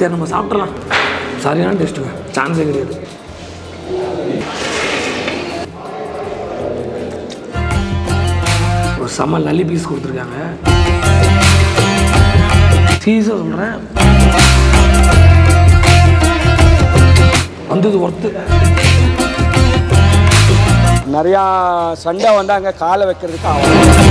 சரி நம்ம சாப்பிட்றலாம் சரியான டேஸ்ட்டுங்க சான்ஸே கிடையாது ஒரு செம்ம லல்லி பீஸ் கொடுத்துருக்காங்க சீஸாக சொல்கிறேன் வந்தது ஒர்த்து நிறையா சண்டை வந்து அங்கே காலை வைக்கிறதுக்கு ஆகும்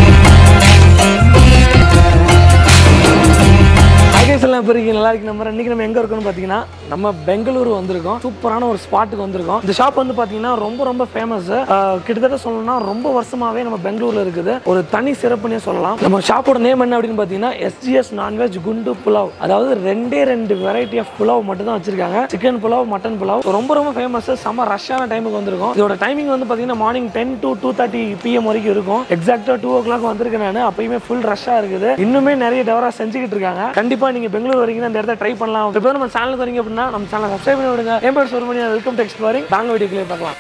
ஐகேஸ் எல்லாம் இப்போ இருக்கீங்க நல்லா இருக்கு நம்ம இன்னைக்கு நம்ம எங்கே இருக்கோம்னு பார்த்தீங்கன்னா நம்ம பெங்களூரு வந்திருக்கோம் சூப்பரான ஒரு ஸ்பாட்டுக்கு வந்திருக்கோம் இந்த ஷாப் வந்து பார்த்தீங்கன்னா ரொம்ப ரொம்ப ஃபேமஸ் கிட்டத்தட்ட சொல்லணும்னா ரொம்ப வருஷமாவே நம்ம பெங்களூர்ல இருக்குது ஒரு தனி சிறப்புனே சொல்லலாம் நம்ம ஷாப்போட நேம் என்ன அப்படின்னு பார்த்தீங்கன்னா எஸ்ஜிஎஸ் நான்வெஜ் குண்டு புலாவ் அதாவது ரெண்டே ரெண்டு வெரைட்டி ஆஃப் புலாவ் மட்டும் தான் வச்சிருக்காங்க சிக்கன் புலாவ் மட்டன் புலாவ் ரொம்ப ரொம்ப ஃபேமஸ் செம்ம ரஷ்ஷான டைமுக்கு வந்திருக்கும் இதோட டைமிங் வந்து பார்த்தீங்கன்னா morning ten to two thirty PM வரைக்கும் இருக்கும் எக்ஸாக்டாக டூ ஓ கிளாக் வந்திருக்கேன் நான் அப்பயுமே ஃபுல் ரஷ்ஷாக இருக்குது இன்னுமே நிறைய டவரா செஞ்சுக்கிட்டு இருக்காங்க கண்டிப்பா நீங்க பெங்களூர் வரீங்கன்னா இந்த இடத்த ட்ரை பண்ணலாம் இப்போ நம்ம சேனலுக்கு வரீங்க அப்படின்னா நம்ம சேனலை சப்ஸ்கிரைப் பண்ணி விடுங்க என் பேர் சுரமணி வெல்கம் டு எக்ஸ்ப்ளோரிங் வாங்க வீடியோக்குள்ளே பார்க்கலாம்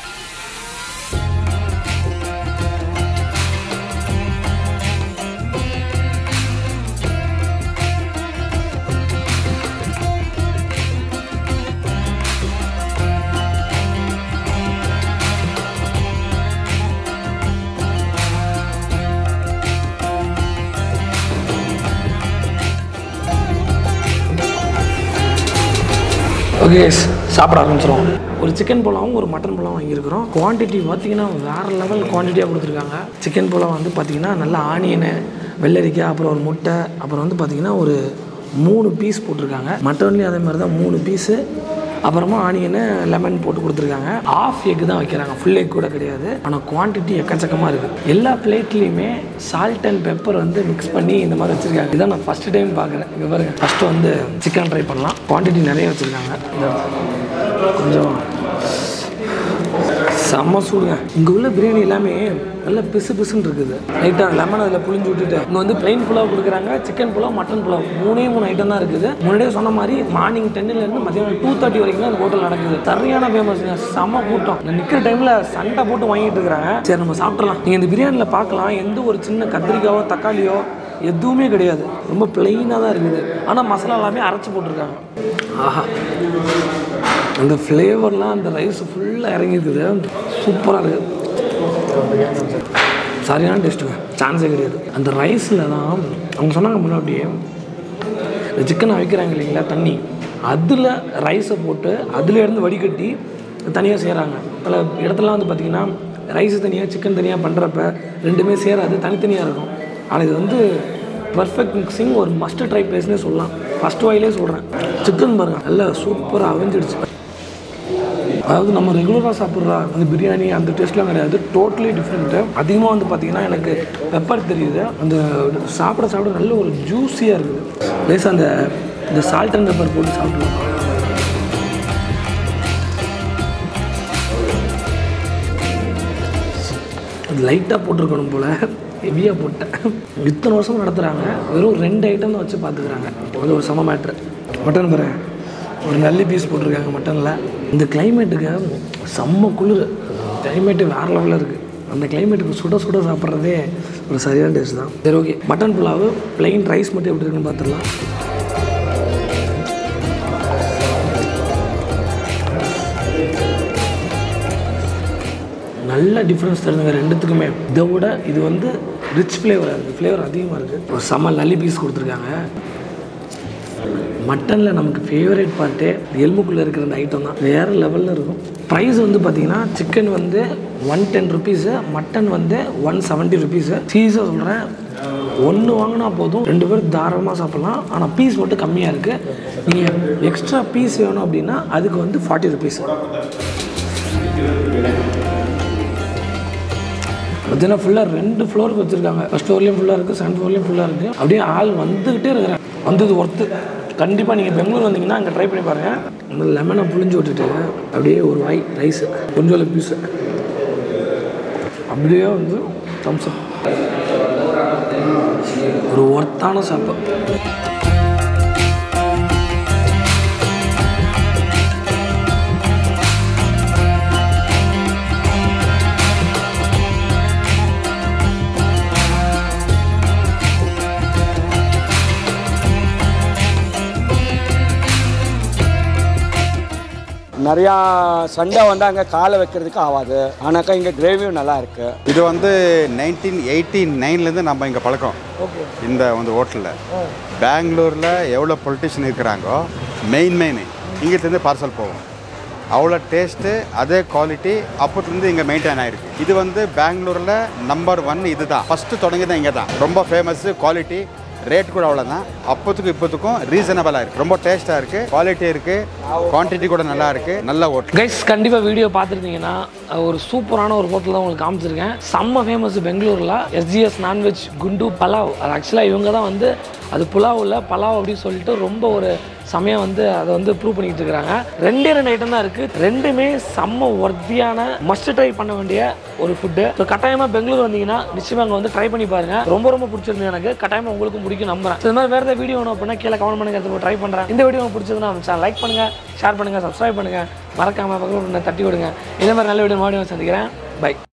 ஓகே சாப்பிட ஆரம்பிச்சிடும் ஒரு சிக்கன் புலாவும் ஒரு மட்டன் புலாவும் வாங்கியிருக்கிறோம் குவான்டிட்டி பார்த்தீங்கன்னா வேறு லெவல் குவான்டிட்டியாக கொடுத்துருக்காங்க சிக்கன் புலாவ் வந்து பார்த்தீங்கன்னா நல்லா ஆனியனு வெள்ளரிக்காய் அப்புறம் ஒரு முட்டை அப்புறம் வந்து பார்த்தீங்கன்னா ஒரு மூணு பீஸ் போட்டிருக்காங்க மட்டன்லேயும் அதே மாதிரி தான் மூணு பீஸு அப்புறமா ஆனியனு லெமன் போட்டு கொடுத்துருக்காங்க ஆஃப் எக் தான் வைக்கிறாங்க ஃபுல் எக் கூட கிடையாது ஆனால் குவான்டிட்டி எக்கச்சக்கமாக இருக்குது எல்லா பிளேட்லேயுமே சால்ட் அண்ட் பெப்பர் வந்து மிக்ஸ் பண்ணி இந்த மாதிரி வச்சுருக்காங்க இதான் நான் ஃபஸ்ட்டு டைம் பார்க்குறேன் இங்கே பாருங்க ஃபஸ்ட்டு வந்து சிக்கன் ட்ரை பண்ணலாம் குவான்டிட்டி நிறைய வச்சுருக்காங்க கொஞ்சம் செம்ம சூடுங்க இங்கே உள்ள பிரியாணி எல்லாமே நல்ல பிசு பிசுன்னு இருக்குது லைட்டாக லெமன் அதில் புளிஞ்சு விட்டுட்டு இங்கே வந்து பிளைன் புலாவ் கொடுக்குறாங்க சிக்கன் புலாவ் மட்டன் புலாவ் மூணே மூணு ஐட்டம் தான் இருக்குது முன்னாடியே சொன்ன மாதிரி மார்னிங் டென்னிலேருந்து மத்தியானம் டூ தேர்ட்டி வரைக்கும் தான் அந்த ஹோட்டல் நடக்குது சரியான ஃபேமஸ்ங்க செம்ம கூட்டம் நான் நிற்கிற டைமில் சண்டை போட்டு வாங்கிட்டு இருக்கிறாங்க சரி நம்ம சாப்பிட்றலாம் நீங்கள் இந்த பிரியாணியில் பார்க்கலாம் எந்த ஒரு சின்ன கத்திரிக்காவோ தக்காளியோ எதுவுமே கிடையாது ரொம்ப பிளெயினாக தான் இருக்குது ஆனால் மசாலா எல்லாமே அரைச்சி போட்டிருக்காங்க ஆஹா அந்த ஃப்ளேவர்லாம் அந்த ரைஸ் ஃபுல்லாக இறங்கிருக்குது சூப்பராக இருக்குது சரியான டேஸ்ட்டுங்க சான்ஸே கிடையாது அந்த ரைஸில் தான் அவங்க சொன்னாங்க முன்னாடியே இந்த சிக்கனை வைக்கிறாங்க இல்லைங்களா தண்ணி அதில் ரைஸை போட்டு அதில் இருந்து வடிகட்டி தனியாக செய்கிறாங்க பல இடத்துலலாம் வந்து பார்த்திங்கன்னா ரைஸ் தனியாக சிக்கன் தனியாக பண்ணுறப்ப ரெண்டுமே சேராது தனித்தனியாக இருக்கும் ஆனால் இது வந்து பர்ஃபெக்ட் மிக்சிங் ஒரு மஸ்ட் ட்ரை பிளேஸ்னே சொல்லலாம் ஃபஸ்ட் வாயிலே சொல்கிறேன் சிக்கன் பாருங்கள் நல்லா சூப்பராக அவிஞ்சிடுச்சு அதாவது நம்ம ரெகுலராக சாப்பிட்ற அந்த பிரியாணி அந்த டேஸ்ட்லாம் கிடையாது டோட்டலி டிஃப்ரெண்ட்டு அதிகமாக வந்து பார்த்தீங்கன்னா எனக்கு பெப்பர் தெரியுது அந்த சாப்பிட சாப்பிட நல்ல ஒரு ஜூஸியாக இருக்குது ப்ளஸ் அந்த இந்த சால்ட் அண்ட் பெப்பர் போட்டு சாப்பிடுவோம் அது லைட்டாக போட்டிருக்கணும் போல் ஹெவியாக போட்டேன் இத்தனை வருஷம் நடத்துகிறாங்க வெறும் ரெண்டு ஐட்டம் தான் வச்சு பார்த்துக்கிறாங்க அது ஒரு சம மேட்ரு மட்டன் பாரு ஒரு நல்லி பீஸ் போட்டிருக்காங்க மட்டனில் இந்த கிளைமேட்டுக்கு செம்ம குளிர் கிளைமேட்டு வேறு லெவலில் இருக்குது அந்த கிளைமேட்டுக்கு சுட சுட சாப்பிட்றதே ஒரு சரியான டேஸ்ட் தான் சரி okay mutton pulao plain rice மட்டும் எப்படி இருக்குன்னு பார்த்துடலாம் நல்ல டிஃப்ரென்ஸ் தருதுங்க ரெண்டுத்துக்குமே இதை விட இது வந்து ரிச் ஃப்ளேவராக இருக்குது ஃப்ளேவர் அதிகமாக இருக்குது ஒரு செம்ம லல்லி பீஸ் கொடுத்துருக்காங்க மட்டனில் நமக்கு ஃபேவரட் பார்ட்டே எலும்புக்குள்ளே இருக்கிற அந்த ஐட்டம் தான் வேறு லெவலில் இருக்கும் ப்ரைஸ் வந்து பார்த்தீங்கன்னா சிக்கன் வந்து ஒன் டென் ருபீஸு மட்டன் வந்து ஒன் செவன்ட்டி ருபீஸு சீஸாக சொல்கிறேன் ஒன்று வாங்கினா போதும் ரெண்டு பேரும் தாராளமாக சாப்பிட்லாம் ஆனால் பீஸ் மட்டும் கம்மியாக இருக்குது நீங்கள் எக்ஸ்ட்ரா பீஸ் வேணும் அப்படின்னா அதுக்கு வந்து ஃபார்ட்டி ருபீஸ் பார்த்தீங்கன்னா ஃபுல்லாக ரெண்டு ஃப்ளோருக்கு வச்சுருக்காங்க ஃபஸ்ட் ஃப்ளோர்லேயும் ஃபுல்லாக இருக்குது செகண்ட் ஃப்ளோர்லேயும் ஃபுல்லாக இருக்குது அப்படியே ஆள் வந்துக்கிட்டே இருக்கிறேன் வந்தது ஒர்த்து கண்டிப்பாக நீங்கள் பெங்களூர் வந்தீங்கன்னா அங்கே ட்ரை பண்ணி பாருங்கள் அந்த லெமனை புளிஞ்சு விட்டுட்டு அப்படியே ஒரு வாய் ரைஸு கொஞ்சோல பீஸு அப்படியே வந்து தம்ஸ் அப் ஒரு ஒர்த்தான சாப்பாடு நிறையா சண்டை வந்து அங்கே காலை வைக்கிறதுக்கு ஆகாது ஆனாக்கா இங்கே கிரேவியும் நல்லா இருக்கு இது வந்து நைன்டீன் எயிட்டி நைன்லேருந்து நம்ம இங்கே பழக்கம் ஓகே இந்த வந்து ஹோட்டலில் பெங்களூரில் எவ்வளோ பொலிட்டிஷியன் இருக்கிறாங்கோ மெயின் மெயின் இங்கிட்டேருந்து பார்சல் போகும் அவ்வளோ டேஸ்ட்டு அதே குவாலிட்டி அப்போத்துலேருந்து இங்கே மெயின்டைன் ஆயிருக்கு இது வந்து பெங்களூரில் நம்பர் ஒன் இது தான் ஃபஸ்ட்டு தொடங்கியது இங்கே தான் ரொம்ப ஃபேமஸ்ஸு குவாலிட்டி ரேட் கூட அவ்வளோதான் அப்போத்துக்கும் இப்போத்துக்கும் ரீசனபிளாக இருக்குது ரொம்ப டேஸ்ட்டாக இருக்குது குவாலிட்டி இருக்குது குவான்டிட்டி கூட நல்லா இருக்குது நல்ல ஹோட்டல் கைஸ் கண்டிப்பாக வீடியோ பார்த்துருந்தீங்கன்னா ஒரு சூப்பரான ஒரு ஹோட்டல் தான் உங்களுக்கு காமிச்சிருக்கேன் செம்ம ஃபேமஸ் பெங்களூரில் எஸ்ஜிஎஸ் நான்வெஜ் குண்டு பலாவ் அது ஆக்சுவலாக இவங்க தான் வந்து அது புலாவ் இல்லை பலாவ் அப்படின்னு சொல்லிட்டு ரொம்ப ஒரு செமையாக வந்து அதை வந்து ப்ரூவ் பண்ணிக்கிட்டு இருக்கிறாங்க ரெண்டே ரெண்டு ஐட்டம் தான் இருக்குது ரெண்டுமே செம்ம ஒர்த்தியான மஸ்ட் ட்ரை பண்ண வேண்டிய ஒரு ஃபுட்டு ஸோ கட்டாயமாக பெங்களூர் வந்தீங்கன்னா நிச்சயமாக அங்கே வந்து ட்ரை பண்ணி பாருங்க ரொம்ப ரொம்ப பிடிச்சிருந்து எனக்கு கட்டாயமாக உங்களுக்கும் பிடிக்கும் நம்புறேன் So, இது மாதிரி வேறு ஏதாவது வீடியோ வேணும் அப்படின்னா கீழே கமெண்ட் பண்ணுங்க ட்ரை பண்ணுறேன் இந்த வீடியோ உங்களுக்கு பிடிச்சதுன்னா லைக் பண்ணுங்க ஷேர் பண்ணுங்க சப்ஸ்கிரைப் பண்ணுங்க மறக்காம பக்கத்தில் தட்டி விடுங்க இந்த மாதிரி நல்ல வீடியோ மறுபடியும் சந்திக்கிறேன் பை